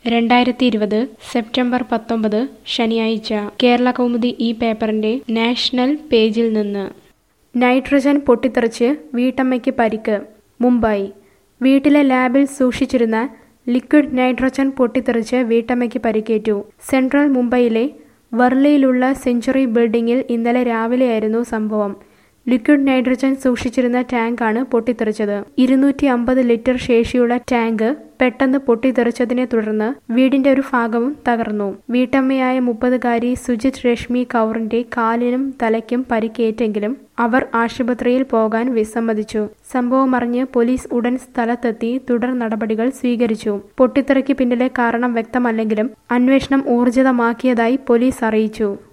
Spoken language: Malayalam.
രണ്ടായിരത്തി ഇരുപത് സെപ്റ്റംബർ പത്തൊമ്പത് ശനിയാഴ്ച കേരള കൗമുദി ഈ പേപ്പറിന്റെ നാഷണൽ പേജിൽ നിന്ന് നൈട്രജൻ പൊട്ടിത്തെറിച്ച് വീട്ടമ്മയ്ക്ക് പരിക്ക് മുംബൈ വീട്ടിലെ ലാബിൽ സൂക്ഷിച്ചിരുന്ന ലിക്വിഡ് നൈട്രജൻ പൊട്ടിത്തെറിച്ച് വീട്ടമ്മയ്ക്ക് പരിക്കേറ്റു സെൻട്രൽ മുംബൈയിലെ വർളിയിലുള്ള സെഞ്ചുറി ബിൽഡിംഗിൽ ഇന്നലെ രാവിലെയായിരുന്നു സംഭവം ലിക്വിഡ് നൈട്രജൻ സൂക്ഷിച്ചിരുന്ന ടാങ്കാണ് പൊട്ടിത്തെറിച്ചത് ഇരുന്നൂറ്റി അമ്പത് ലിറ്റർ ശേഷിയുള്ള ടാങ്ക് പെട്ടെന്ന് പൊട്ടിത്തെറിച്ചതിനെ തുടർന്ന് വീടിന്റെ ഒരു ഭാഗവും തകർന്നു വീട്ടമ്മയായ മുപ്പതുകാരി സുജിത് രശ്മി കൗറിന്റെ കാലിനും തലയ്ക്കും പരിക്കേറ്റെങ്കിലും അവർ ആശുപത്രിയിൽ പോകാൻ വിസമ്മതിച്ചു സംഭവം അറിഞ്ഞ് പോലീസ് ഉടൻ സ്ഥലത്തെത്തി തുടർ നടപടികൾ സ്വീകരിച്ചു പൊട്ടിത്തെറിക്ക് പിന്നിലെ കാരണം വ്യക്തമല്ലെങ്കിലും അന്വേഷണം ഊർജിതമാക്കിയതായി പോലീസ് അറിയിച്ചു